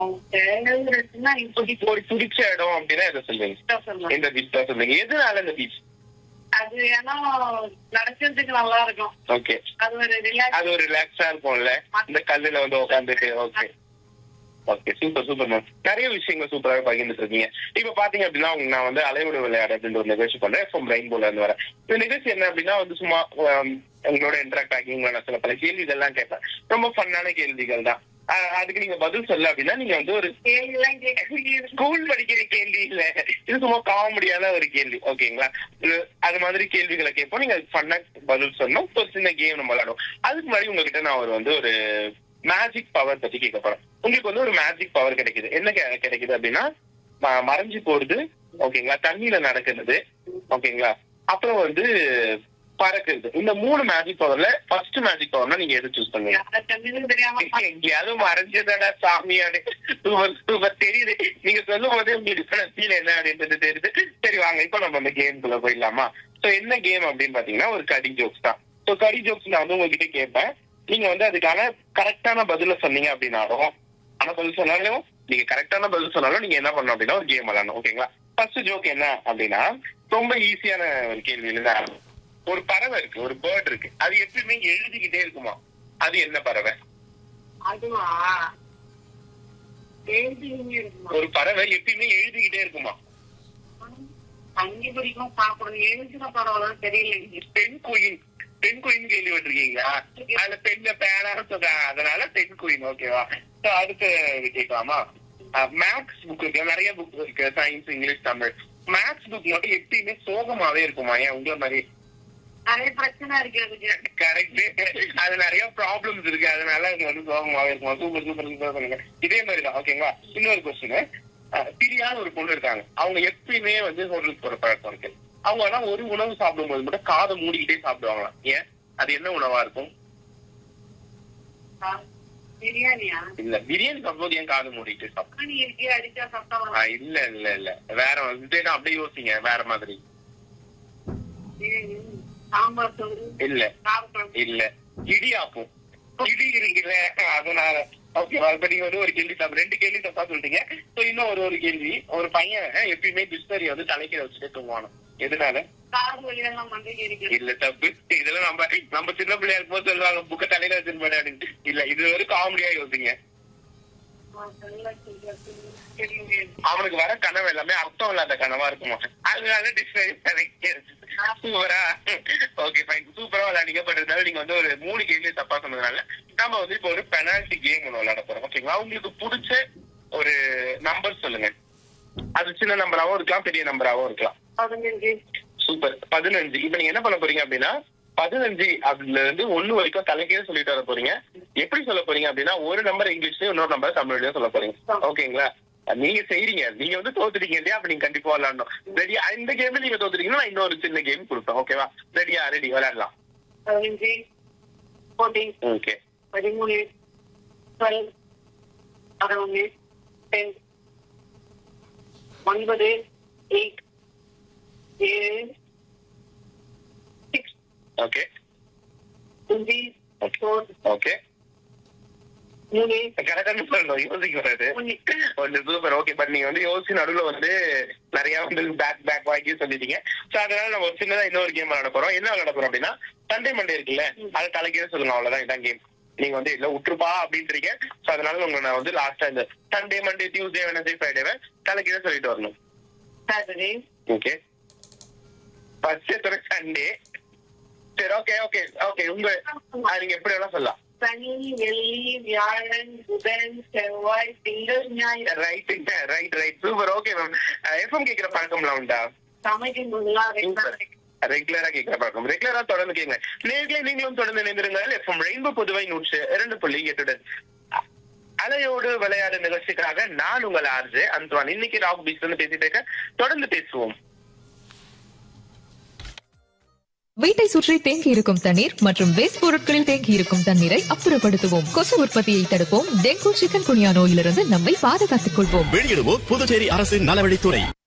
தேங்கிறதுன்னா துடி போய் துடிச்ச இடம் அப்படின்னா எதை சொல்லுவீங்க இப்ப சொல்லலாம். இந்த பீச் தான் சொல்லுங்க எதனால இந்த பீச் அது ஏன்னா நடக்கிறதுக்கு நல்லா இருக்கும் ஓகே அது ஒரு ரிலாக்ஸ் அது ஒரு ரிலாக்ஸா இருக்கும்ல இந்த கல்லுல வந்து உட்காந்துட்டு okay okay super super ma'am நிறைய விஷயங்கள் சூப்பராக பகிர்ந்துட்டு இருக்கீங்க இப்ப பாத்தீங்க அப்படின்னா உங்க நான் வந்து அலையோட விளையாடு அப்படின்ற ஒரு நிகழ்ச்சி பண்றேன் ஃப்ரம் ரெயின்போல இருந்து வரேன் இந்த நிகழ்ச்சி என்ன அப்படின்னா வந்து சும்மா ஆம், உங்களோட இன்டராக்ட் ஆகி உங்களை நான் சில பல கேள்விகள்லாம் கேட்பேன் ரொம்ப ஃபன்னான கேள்விகள் தான் அஹ், அதுக்கு நீங்க பதில் சொல்ல அப்படின்னா நீங்க வந்து ஒரு கேள்வி எல்லாம் கேட்க ஸ்கூல் படிக்கிற கேள்வி இல்ல இது சும்மா காமெடியான ஒரு கேள்வி ஓகேங்களா இது அது மாதிரி கேள்விகளை கேட்போம் நீங்க ஃபன்னா பதில் சொன்னோம் ஒரு சின்ன கேம் நம்ம விளையாடுவோம் அதுக்கு முன்னாடி உங்ககிட்ட நான் ஒரு வந்து ஒரு மேஜிக் பவர் பத்தி கேட்க போறேன் உங்களுக்கு வந்து ஒரு மேஜிக் பவர் கிடைக்குது என்ன கெ- கிடைக்குது அப்படின்னா ம- மறைஞ்சு போறது ஓகேங்களா தண்ணியில நடக்கிறது ஓகேங்களா அப்புறம் வந்து பறக்குறது இந்த மூணு மேஜிக் பவர்ல ஃபர்ஸ்ட் மேஜிக் பவர்னா நீங்க எது சூஸ் பண்ணுவீங்க யார கண்ணுன்னு தெரியாம எங்கேயாவது மறைஞ்சதாடா சாமியாடு சூப்பர் சூப்பர் தெரியுது நீங்க சொல்லும் போதே உங்களுக்கு ஃபீல் என்ன அப்படின்றது தெரியுது சரி வாங்க இப்போ நம்ம அந்த கேம்குள்ள போயிடலாமா சோ என்ன கேம் அப்படின்னு பாத்தீங்கன்னா ஒரு கடி ஜோக்ஸ் தான் சோ கடி ஜோக்ஸ் நான் வந்து உங்ககிட்ட கேட்பேன் நீங்க வந்து அதுக்கான கரெக்டான பதில சொன்னீங்க அப்படின்னாலும் ஆனா பதில் சொன்னாலும் நீங்க கரெக்டான பதில் சொன்னாலும் நீங்க என்ன பண்ணணும் அப்படின்னா ஒரு கேம் விளையாடணும் ஓகேங்களா ஃபர்ஸ்ட் ஜோக் என்ன அப்படின்னா ரொம்ப ஈஸியான ஒரு கேள்வியில இருந்து ஆரம்பிக்கும். ஒரு பறவை இருக்கு ஒரு பேர்ட் இருக்கு அது எப்பயுமே எழுதிக்கிட்டே இருக்குமா அது என்ன பறவை அதுவா கேள்விங்க இருக்குமா ஒரு பறவை எப்பயுமே எழுதிக்கிட்டே இருக்குமா தண்ணி பிடிக்கும் சாப்பிடணும் எழுதுன பரவாயில்ல தெரியல பெண் குயின் பெண் குயின் கேள்விப்பட்டிருக்கீங்களா அதுல பெண்ண பேனா சொல்றாங்க அதனால பெண் குயின் ஓகேவா So, அடுத்து கேட்கலாமா மேக்ஸ் புக் இருக்கு நிறைய புக் இருக்கு science English Tamil maths book மட்டும் எப்பயுமே சோகமாவே இருக்குமா ஏன் உங்களை மாதிரி நிறைய பிரச்சனை இருக்கு அதுக்கு கரெக்ட் அது நிறைய ப்ராப்ளம்ஸ் இருக்கு அதனால அது வந்து சோகமாவே இருக்குமா சூப்பர் சூப்பர் சூப்பர் பண்ணுங்க இதே மாதிரி தான் ஓகேங்களா இன்னொரு கொஸ்டின் பிரியாத ஒரு பொண்ணு இருக்காங்க அவங்க எப்பயுமே வந்து ஹோட்டலுக்கு போற பழக்கம் இருக்கு அவங்க ஆனா ஒரு உணவு சாப்பிடும்போது மட்டும் காதை மூடிக்கிட்டே சாப்பிடுவாங்களாம் ஏன் அது என்ன உணவா இருக்கும் ஆ, பிரியாணியா இல்ல பிரியாணி சாப்பிடும்போது ஏன் காது மூடிட்டு சாப்பிடும் பிரியாணி இருக்கே அடிச்சா சாப்பிட்டா இல்ல இல்ல இல்ல வேற வந்து இதே தான் அப்படியே யோசிங்க வேற மாதிரி பிரியாணி, சாம்பார் சோறு இல்ல சாப்பிட்டோம் இல்ல இடியாப்பம் இடி இருக்குல்ல அதனால ஓகேவா இப்ப நீங்க வந்து ஒரு கேள்வி தப்பு ரெண்டு கேள்வி தப்பா சொல்லிட்டீங்க சோ இன்னும் ஒரு ஒரு கேள்வி ஒரு பையன் எப்பயுமே பிஸ்தரி வந்து தலைக்கிற வச்சுட்டே தூங்குவானோ எதனால காது வழியெல்லாம் மண்டைக்கு இருக்கு இல்ல தப்பு இதெல்லாம் நம்ம நம்ம சின்ன பிள்ளையா இருக்கும்போது சொல்லுவாங்க புக்க தலையில வச்சிருப்பேன் அப்படின்னு இல்ல இது ஒரு காமெடியா யோசிங்க அவனுக்கு வர கனவு எல்லாமே அர்த்தம் இல்லாத கனவா இருக்குமா அதனால டிக்ஷனரி சூப்பரா ஓகே ஃபைன் சூப்பரா விளையாடிங்க பட் இருந்தாலும் நீங்க வந்து ஒரு மூணு கேள்வி தப்பா சொன்னதுனால நம்ம வந்து இப்போ ஒரு பெனால்டி கேம் ஒன்று விளையாட போறோம் ஓகேங்களா உங்களுக்கு பிடிச்ச ஒரு நம்பர் சொல்லுங்க அது சின்ன நம்பராவும் இருக்கலாம் பெரிய நம்பராவும் இருக்கலாம் பதினஞ்சு சூப்பர் பதினஞ்சு இப்ப நீங்க என்ன பண்ண போறீங்க அப்படின்னா பதினஞ்சு அதுல இருந்து ஒண்ணு வரைக்கும் தலைக்கே சொல்லிட்டு வர போறீங்க எப்படி சொல்ல போறீங்க அப்படின்னா ஒரு நம்பர் இங்கிலீஷ்லயும் இன்னொரு நம்பர் தமிழ்லயும் சொல்ல போறீங்க ஓகேங்களா நீங்க செய்றீங்க நீங்க வந்து தோத்துட்டீங்க இல்லையா அப்ப நீங்க கண்டிப்பா விளையாடணும் ரெடியா இந்த கேம்ல நீங்க தோத்துட்டீங்கன்னா நான் இன்னொரு சின்ன கேம் கொடுப்பேன் ஓகேவா ரெடியா ரெடி விளையாடலாம் பதினஞ்சு ஃபோர்டீன் ஓகே பதிமூணு டுவெல் பதினொன்று டென் ஒன்பது எயிட் ஏழு சிக்ஸ் ஓகே அஞ்சு ஃபோர் ஓகே மூணு கரெக்டா சொல்லணும் யோசிக்க வராது ஒன்று ஒன்று சூப்பர் ஓகே பட் நீங்க வந்து யோசிச்சு நடுவுல வந்து நிறைய வந்து பேக் பேக் வாங்கி சொல்லிட்டீங்க சோ அதனால நம்ம ஒரு சின்னதா இன்னொரு கேம் விளையாட போறோம் என்ன விளையாட போறோம் அப்படின்னா சண்டே மண்டே இருக்குல்ல அது தலைக்கே சொல்லுங்க அவ்வளவுதான் இதான் கேம் நீங்க வந்து இல்ல விட்டுருப்பா அப்படின்றீங்க சோ அதனால உங்களை நான் வந்து லாஸ்டா இந்த சண்டே மண்டே டியூஸ்டே வெனஸ்டே ஃப்ரைடேவை தலைக்கீழ சொல்லிட்டு வரணும் சாட்டர்டே ஓகே ஃபர்ஸ்ட் சண்டே சரி ஓகே ஓகே ஓகே உங்க அது நீங்க எப்படி வேணா சொல்லலாம் சனி வெள்ளி வியாழன் புதன் செவ்வாய் திங்கள் ஞாயிறு right right right super okay ma'am FM கேக்குற பழக்கம்லாம் உண்டா சமைக்கும் போதெல்லாம் சூப்பர் ரெகுலரா கேட்கிற பழக்கம் ரெகுலரா தொடர்ந்து கேங்க நேர்களே நீங்களும் தொடர்ந்து இணைந்திருங்கள் எஃப்எம் ரெயின்போ புதுவை நூற்று இரண்டு புள்ளி எட்டுடன் அலையோடு விளையாடு நிகழ்ச்சிக்காக நான் உங்கள் ஆர்ஜே அந்த்வான் இன்னைக்கு ராக் பீச் வந்து பேசிட்டு இருக்கேன் தொடர்ந்து பேசுவோம் வீட்டை சுற்றி தேங்கி இருக்கும் தண்ணீர் மற்றும் வேஸ்ட் பொருட்களில் தேங்கி இருக்கும் தண்ணீரை அப்புறப்படுத்துவோம் கொசு உற்பத்தியை தடுப்போம் டெங்கு சிக்கன் குனியா நோயிலிருந்து நம்மை பாதுகாத்துக் கொள்வோம் வெளியிடுவோர் புதுச்சேரி அரசின் நலவழித்துறை